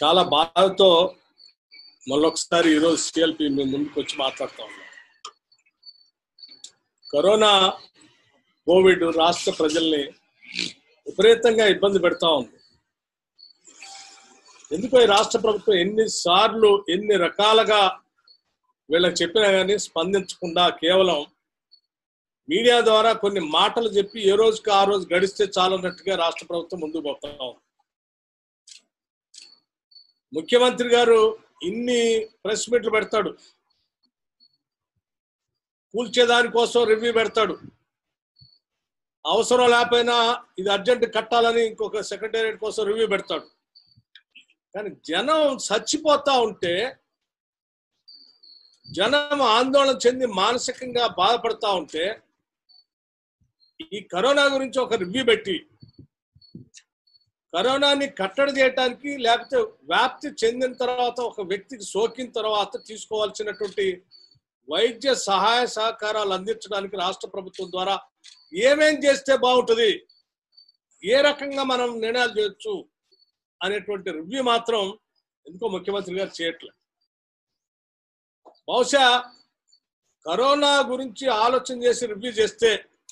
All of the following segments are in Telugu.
చాలా బాధతో మళ్ళొకసారి ఈరోజు సిఎల్పి మీ ముందుకు వచ్చి మాట్లాడుతా ఉన్నాం కరోనా కోవిడ్ రాష్ట్ర ప్రజల్ని విపరీతంగా ఇబ్బంది పెడతా ఉంది ఎందుకో ఈ రాష్ట్ర ప్రభుత్వం ఎన్ని సార్లు ఎన్ని రకాలుగా వీళ్ళకి చెప్పినా కానీ స్పందించకుండా కేవలం మీడియా ద్వారా కొన్ని మాటలు చెప్పి ఏ రోజుకి ఆ రోజు గడిస్తే చాలన్నట్టుగా రాష్ట్ర ప్రభుత్వం ముందుకు పోతా ఉంది ముఖ్యమంత్రి గారు ఇన్ని ప్రెస్ మీట్లు పెడతాడు కూల్చేదాని కోసం రివ్యూ పెడతాడు అవసరం లేకపోయినా ఇది అర్జెంట్ కట్టాలని ఇంకొక సెక్రటేరియట్ కోసం రివ్యూ పెడతాడు కానీ జనం చచ్చిపోతా ఉంటే జనం ఆందోళన చెంది మానసికంగా బాధపడతా ఉంటే ఈ కరోనా గురించి ఒక రివ్యూ పెట్టి కరోనాని కట్టడి చేయడానికి లేకపోతే వ్యాప్తి చెందిన తర్వాత ఒక వ్యక్తికి సోకిన తర్వాత తీసుకోవాల్సినటువంటి వైద్య సహాయ సహకారాలు అందించడానికి రాష్ట్ర ప్రభుత్వం ద్వారా ఏమేం చేస్తే బాగుంటుంది ఏ రకంగా మనం నిర్ణయాలు చేయొచ్చు అనేటువంటి రివ్యూ మాత్రం ఎందుకో ముఖ్యమంత్రి గారు చేయట్లేదు బహుశా కరోనా గురించి ఆలోచన చేసి రివ్యూ చేస్తే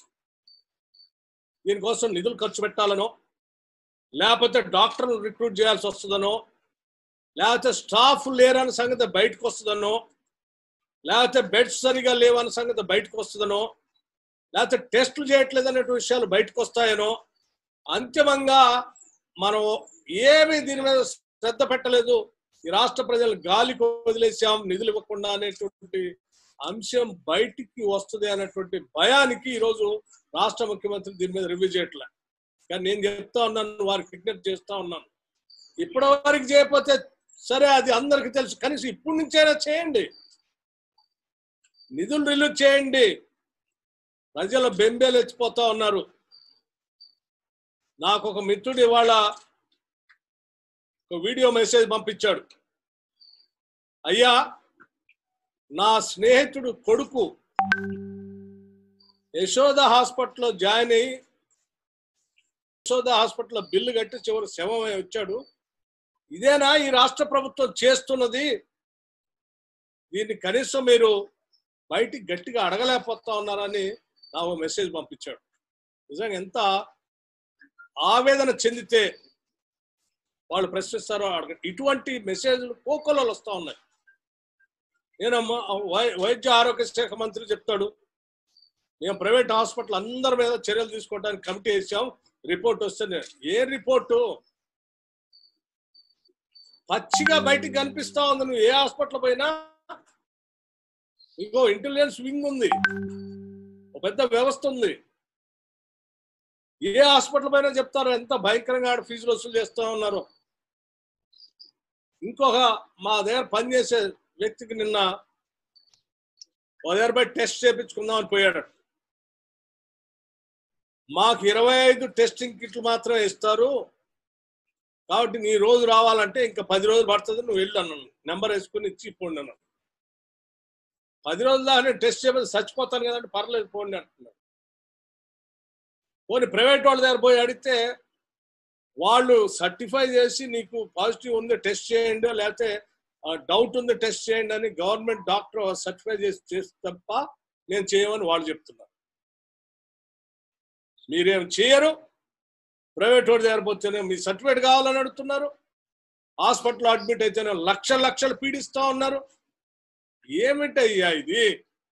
దీనికోసం నిధులు ఖర్చు పెట్టాలనో లేకపోతే డాక్టర్లు రిక్రూట్ చేయాల్సి వస్తుందనో లేకపోతే స్టాఫ్ లేరన్న సంగతి బయటకు వస్తుందనో లేకపోతే బెడ్స్ సరిగా లేవన్న సంగతి బయటకు వస్తుందనో లేకపోతే టెస్టులు చేయట్లేదు అనే విషయాలు బయటకు వస్తాయనో అంతిమంగా మనం ఏమీ దీని మీద శ్రద్ధ పెట్టలేదు ఈ రాష్ట్ర ప్రజలు గాలికి వదిలేసాం నిధులు ఇవ్వకుండా అనేటువంటి అంశం బయటికి వస్తుంది అనేటువంటి భయానికి ఈరోజు రాష్ట్ర ముఖ్యమంత్రి దీని మీద రివ్యూ చేయట్లే కానీ నేను చెప్తా ఉన్నాను వారికి విజ్ఞప్తి చేస్తా ఉన్నాను ఇప్పటి వరకు చేయకపోతే సరే అది అందరికి తెలుసు కనీసం ఇప్పటి నుంచైనా చేయండి నిధులు రిలీజ్ చేయండి ప్రజలు బెంబేలు ఎత్తిపోతా ఉన్నారు నాకు ఒక మిత్రుడు ఇవాళ ఒక వీడియో మెసేజ్ పంపించాడు అయ్యా నా స్నేహితుడు కొడుకు యశోద హాస్పిటల్లో జాయిన్ అయ్యి యశోద హాస్పిటల్లో బిల్లు కట్టి చివరి శవమై వచ్చాడు ఇదేనా ఈ రాష్ట్ర ప్రభుత్వం చేస్తున్నది దీన్ని కనీసం మీరు బయటికి గట్టిగా అడగలేకపోతా ఉన్నారని నా ఓ మెసేజ్ పంపించాడు నిజంగా ఎంత ఆవేదన చెందితే వాళ్ళు ప్రశ్నిస్తారో అడగ ఇటువంటి మెసేజ్లు కోకొలలో వస్తూ ఉన్నాయి నేను వై- వైద్య ఆరోగ్య శాఖ మంత్రి చెప్తాడు మేము ప్రైవేట్ హాస్పిటల్ అందరి మీద చర్యలు తీసుకోవడానికి కమిటీ వేసాం రిపోర్ట్ వస్తుంది ఏ రిపోర్టు పచ్చిగా బయటికి కనిపిస్తా ఉంది నువ్వు ఏ హాస్పిటల్ పోయినా ఇంకో ఇంటెలిజెన్స్ వింగ్ ఉంది ఒక పెద్ద వ్యవస్థ ఉంది ఏ హాస్పిటల్ పైన చెప్తారు ఎంత భయంకరంగా ఆడ ఫీజులు వసూలు చేస్తా ఉన్నారు ఇంకొక మా దగ్గర పనిచేసే వ్యక్తికి నిన్న ఒక దగ్గర పోయి టెస్ట్ చేయించుకుందామని పోయాడు మాకు ఇరవై ఐదు టెస్టింగ్ కిట్లు మాత్రమే ఇస్తారు కాబట్టి నీ రోజు రావాలంటే ఇంకా పది రోజులు పడుతుంది నువ్వు వెళ్ళు అన్నాను నెంబర్ వేసుకుని ఇచ్చి ఇవ్వండి అన్నాను పది రోజుల దాకా నేను టెస్ట్ చేయబోతే చచ్చిపోతాను కదంటే పర్లేదు పోండి అంటున్నాడు పోనీ ప్రైవేట్ వాళ్ళ దగ్గర పోయి అడిగితే వాళ్ళు సర్టిఫై చేసి నీకు పాజిటివ్ ఉంది టెస్ట్ చేయండి లేకపోతే డౌట్ ఉంది టెస్ట్ చేయండి అని గవర్నమెంట్ డాక్టర్ సర్టిఫై చేసి చేసి తప్ప నేను చేయమని వాళ్ళు చెప్తున్నారు మీరేం చేయరు ప్రైవేట్ వాడి దగ్గర పోతేనే మీ సర్టిఫికేట్ కావాలని అడుగుతున్నారు హాస్పిటల్లో అడ్మిట్ అయితేనే లక్షల లక్షలు పీడిస్తా ఉన్నారు ఏమిటయ్యా ఇది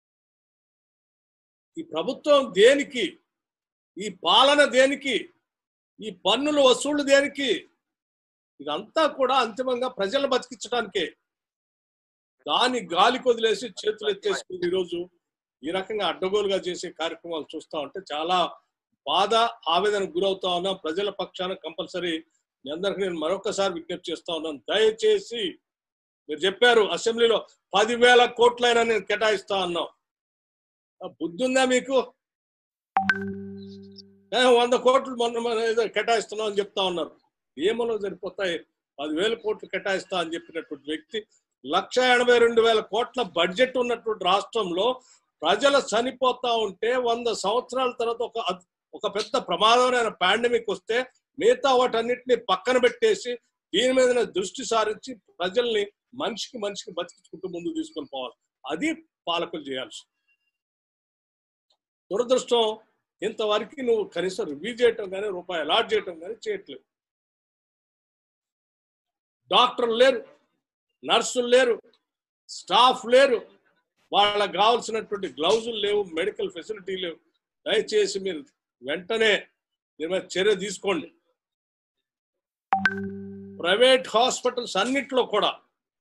ఈ ప్రభుత్వం దేనికి ఈ పాలన దేనికి ఈ పన్నుల వసూళ్లు దేనికి ఇదంతా కూడా అంతిమంగా ప్రజలు బతికించడానికే దాని గాలి కొదిలేసి చేతులు ఎత్తేసుకుని ఈరోజు ఈ రకంగా అడ్డగోలుగా చేసే కార్యక్రమాలు చూస్తా ఉంటే చాలా బాధ ఆవేదనకు గురవుతా ఉన్నాం ప్రజల పక్షాన కంపల్సరీ మీ అందరికీ నేను మరొకసారి విజ్ఞప్తి చేస్తా ఉన్నాను దయచేసి మీరు చెప్పారు అసెంబ్లీలో పదివేల కోట్లైనా నేను కేటాయిస్తా అన్నాం ఆ బుద్ధి ఉందా మీకు ఏ, వంద కోట్లు మొన్న మన ఏదో కేటాయిస్తున్నాం అని చెప్తా ఉన్నారు ఏమలో సరిపోతాయి పదివేల కోట్లు కేటాయిస్తా అని చెప్పినటువంటి వ్యక్తి లక్ష ఎనభై రెండు వేల కోట్ల బడ్జెట్ ఉన్నటువంటి రాష్ట్రంలో ప్రజలు చనిపోతా ఉంటే వంద సంవత్సరాల తర్వాత ఒక అద్- ఒక పెద్ద ప్రమాదమైన పాండమిక్ వస్తే మిగతా వాటన్నిటిని పక్కన పెట్టేసి దీని మీద దృష్టి సారించి ప్రజల్ని మనిషికి మనిషికి బతికించుకుంటూ ముందుకు తీసుకొని పోవాలి అది పాలకులు చేయాల్సి దురదృష్టం ఇంతవరకు నువ్వు కనీసం రివ్యూ చేయటం కానీ రూపాయి అలాట్ చేయటం కానీ చేయట్లేదు డాక్టర్లు లేరు నర్సులు లేరు స్టాఫ్ లేరు వాళ్ళకి కావాల్సినటువంటి గ్లౌజులు లేవు మెడికల్ ఫెసిలిటీ లేవు దయచేసి మీరు వెంటనే దీని మీద చర్య తీసుకోండి ప్రైవేట్ హాస్పిటల్స్ అన్నిట్లో కూడా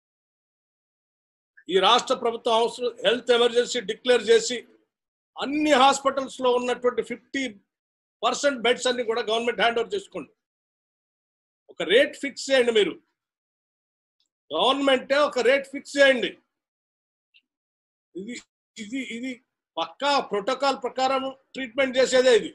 ఈ రాష్ట్ర ప్రభుత్వం అవసరం హెల్త్ ఎమర్జెన్సీ డిక్లేర్ చేసి అన్ని హాస్పిటల్స్ లో ఉన్నటువంటి ఫిఫ్టీ పర్సెంట్ బెడ్స్ అన్ని కూడా గవర్నమెంట్ హ్యాండ్ ఓవర్ చేసుకోండి ఒక రేట్ ఫిక్స్ చేయండి మీరు గవర్నమెంటే ఒక రేట్ ఫిక్స్ చేయండి ఇది ఇది ఇది పక్కా ప్రోటోకాల్ ప్రకారం ట్రీట్మెంట్ చేసేదే ఇది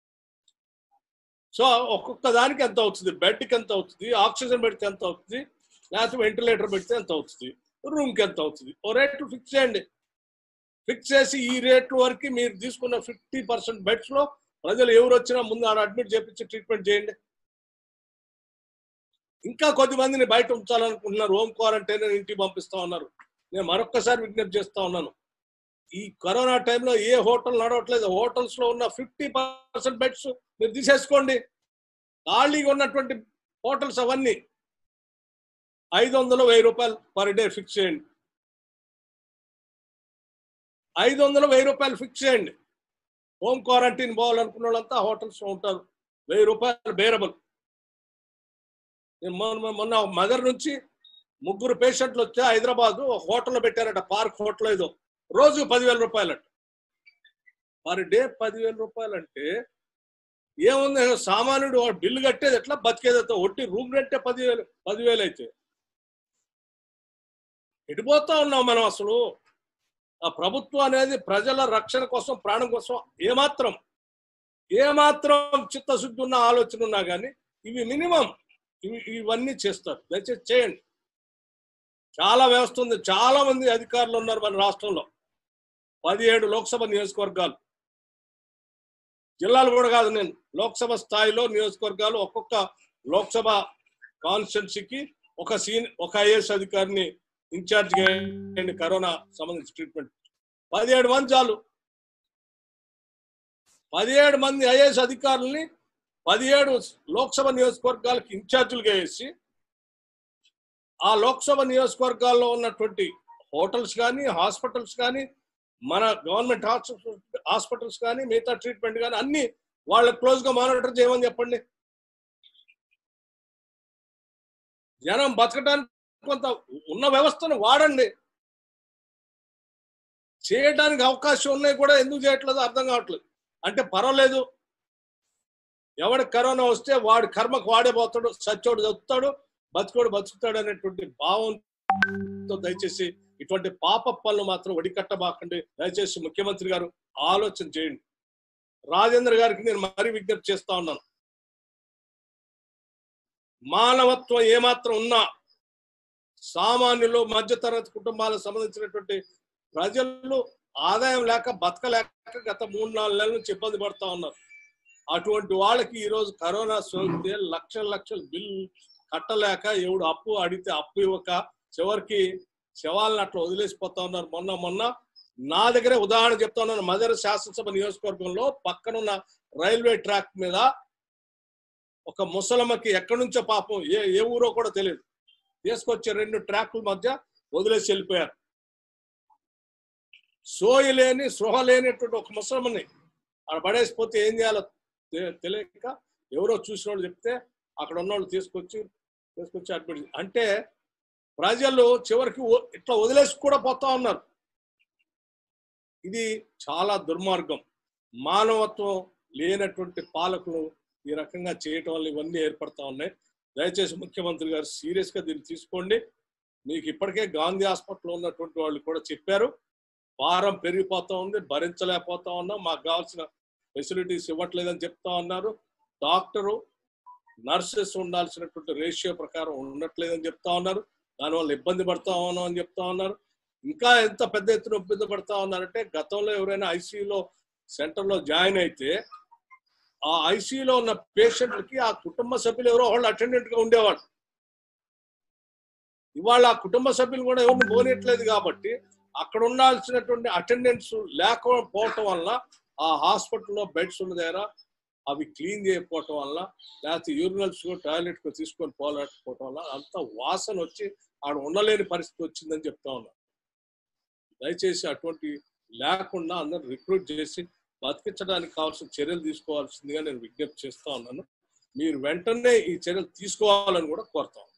సో ఒక్కొక్క దానికి ఎంత అవుతుంది బెడ్కి ఎంత అవుతుంది ఆక్సిజన్ పెడితే ఎంత అవుతుంది లేకపోతే వెంటిలేటర్ పెడితే ఎంత అవుతుంది రూమ్కి ఎంత అవుతుంది ఓ రేట్లు ఫిక్స్ చేయండి ఫిక్స్ చేసి ఈ రేట్ల వరకు మీరు తీసుకున్న ఫిఫ్టీ పర్సెంట్ బెడ్స్ లో ప్రజలు ఎవరు వచ్చినా ముందు ఆడ అడ్మిట్ చేపించి ట్రీట్మెంట్ చేయండి ఇంకా కొద్ది మందిని బయట ఉంచాలనుకుంటున్నారు హోమ్ క్వారంటైన్ ఇంటికి పంపిస్తా ఉన్నారు నేను మరొక్కసారి విజ్ఞప్తి చేస్తా ఉన్నాను ఈ కరోనా టైంలో ఏ హోటల్ నడవట్లేదు హోటల్స్ లో ఉన్న ఫిఫ్టీ పర్సెంట్ బెడ్స్ మీరు తీసేసుకోండి ఖాళీగా ఉన్నటువంటి హోటల్స్ అవన్నీ ఐదు వందలు వెయ్యి రూపాయలు పర్ డే ఫిక్స్ చేయండి ఐదు వందలు వెయ్యి రూపాయలు ఫిక్స్ చేయండి హోమ్ క్వారంటైన్ పోవాలనుకున్న వాళ్ళంతా హోటల్స్ ఉంటారు వెయ్యి రూపాయలు బేరబుల్ నేను మొన్న మొన్న మదర్ నుంచి ముగ్గురు పేషెంట్లు వచ్చే హైదరాబాద్ ఒక హోటల్లో పెట్టారట పార్క్ హోటల్ ఏదో రోజు పదివేల రూపాయలట పర్ డే పదివేల రూపాయలు అంటే ఏముంది సామాన్యుడు వాడు బిల్లు కట్టేది ఎట్లా బతికేది ఒట్టి రూమ్ రెంటే పదివేలు పదివేలు అయితే ఎడిపోతా ఉన్నాం మనం అసలు ఆ ప్రభుత్వం అనేది ప్రజల రక్షణ కోసం ప్రాణం కోసం ఏమాత్రం ఏమాత్రం చిత్తశుద్ధి ఉన్న ఆలోచన ఉన్నా కానీ ఇవి మినిమం ఇవి ఇవన్నీ చేస్తారు దయచేసి చేయండి చాలా వ్యవస్థ ఉంది చాలా మంది అధికారులు ఉన్నారు మన రాష్ట్రంలో పదిహేడు లోక్సభ నియోజకవర్గాలు జిల్లాలు కూడా కాదు నేను లోక్సభ స్థాయిలో నియోజకవర్గాలు ఒక్కొక్క లోక్సభ కాన్స్టిట్యున్సీకి ఒక సీన్ ఒక ఐఏఎస్ అధికారిని ఇన్ఛార్జ్ చేయండి కరోనా సంబంధించి ట్రీట్మెంట్ పదిహేడు మంది చాలు పదిహేడు మంది ఐఏఎస్ అధికారుల్ని పదిహేడు లోక్సభ నియోజకవర్గాలకు ఇన్ఛార్జీలుగా వేసి ఆ లోక్సభ నియోజకవర్గాల్లో ఉన్నటువంటి హోటల్స్ కానీ హాస్పిటల్స్ కానీ మన గవర్నమెంట్ హాస్పిటల్స్ కానీ మిగతా ట్రీట్మెంట్ కానీ అన్ని వాళ్ళ క్లోజ్ గా మానిటర్ చేయమని చెప్పండి జనం బతకడానికి కొంత ఉన్న వ్యవస్థను వాడండి చేయడానికి అవకాశం ఉన్నాయి కూడా ఎందుకు చేయట్లేదు అర్థం కావట్లేదు అంటే పర్వాలేదు ఎవడికి కరోనా వస్తే వాడి కర్మకు వాడే పోతాడు సచ్చోడు చదువుతాడు బతుకోడు బతుకుతాడు అనేటువంటి భావంతో దయచేసి ఇటువంటి పాప పనులు మాత్రం వడికట్టబాకండి దయచేసి ముఖ్యమంత్రి గారు ఆలోచన చేయండి రాజేంద్ర గారికి నేను మరీ విజ్ఞప్తి చేస్తా ఉన్నాను మానవత్వం ఏమాత్రం ఉన్నా సామాన్యులు మధ్యతరగతి కుటుంబాలకు సంబంధించినటువంటి ప్రజలు ఆదాయం లేక బతకలేక గత మూడు నాలుగు నెలల నుంచి ఇబ్బంది పడతా ఉన్నారు అటువంటి వాళ్ళకి ఈరోజు కరోనా సోకితే లక్షల లక్షల బిల్లు కట్టలేక ఎవడు అప్పు అడిగితే అప్పు ఇవ్వక చివరికి శవాలను అట్లా వదిలేసిపోతా ఉన్నారు మొన్న మొన్న నా దగ్గరే ఉదాహరణ చెప్తా ఉన్నాను మదర్ శాసనసభ నియోజకవర్గంలో పక్కనున్న రైల్వే ట్రాక్ మీద ఒక ముసలమ్మకి ఎక్కడి నుంచో పాపం ఏ ఏ ఊరో కూడా తెలియదు తీసుకొచ్చి రెండు ట్రాక్ల మధ్య వదిలేసి వెళ్ళిపోయారు సోయి లేని సృహ లేనటువంటి ఒక ముసలమ్మని అక్కడ పడేసిపోతే ఏం చేయాలో తె- తెలియక ఎవరో చూసిన వాళ్ళు చెప్తే అక్కడ ఉన్న వాళ్ళు తీసుకొచ్చి తీసుకొచ్చి అడ్మిట్ అంటే ప్రజలు చివరికి ఓ- ఇట్లా వదిలేసి కూడా పోతా ఉన్నారు ఇది చాలా దుర్మార్గం మానవత్వం లేనటువంటి పాలకులు ఈ రకంగా చేయటం వల్ల ఇవన్నీ ఏర్పడతా ఉన్నాయి దయచేసి ముఖ్యమంత్రి గారు సీరియస్ గా దీన్ని తీసుకోండి మీకు ఇప్పటికే గాంధీ హాస్పిటల్లో ఉన్నటువంటి వాళ్ళు కూడా చెప్పారు భారం పెరిగిపోతా ఉంది భరించలేకపోతా ఉన్నాం మాకు కావాల్సిన ఫెసిలిటీస్ ఇవ్వట్లేదని చెప్తా ఉన్నారు డాక్టరు నర్సెస్ ఉండాల్సినటువంటి రేషియో ప్రకారం ఉండట్లేదని చెప్తా ఉన్నారు దానివల్ల ఇబ్బంది పడతా ఉన్నాం అని చెప్తా ఉన్నారు ఇంకా ఎంత పెద్ద ఎత్తున ఇబ్బంది పడతా ఉన్నారంటే గతంలో ఎవరైనా ఐసీయూలో సెంటర్లో జాయిన్ అయితే ఆ ఐసీయూలో ఉన్న పేషెంట్లకి ఆ కుటుంబ సభ్యులు ఎవరో వాళ్ళు అటెండెంట్ గా ఉండేవాళ్ళు ఇవాళ ఆ కుటుంబ సభ్యులు కూడా ఎవరిని పోనీయట్లేదు కాబట్టి అక్కడ ఉండాల్సినటువంటి అటెండెన్స్ లేకపోవటం వల్ల ఆ హాస్పిటల్లో బెడ్స్ ఉన్న దగ్గర అవి క్లీన్ చేయకపోవటం వల్ల లేకపోతే యూరినల్స్ టాయిలెట్ కు తీసుకొని పోలేకపోవటం వల్ల అంత వాసన వచ్చి ఆడ ఉండలేని పరిస్థితి వచ్చిందని చెప్తా ఉన్నారు దయచేసి అటువంటి లేకుండా అందరూ రిక్రూట్ చేసి బతికించడానికి కావాల్సిన చర్యలు తీసుకోవాల్సిందిగా నేను విజ్ఞప్తి చేస్తా ఉన్నాను మీరు వెంటనే ఈ చర్యలు తీసుకోవాలని కూడా కోరుతా ఉన్నాను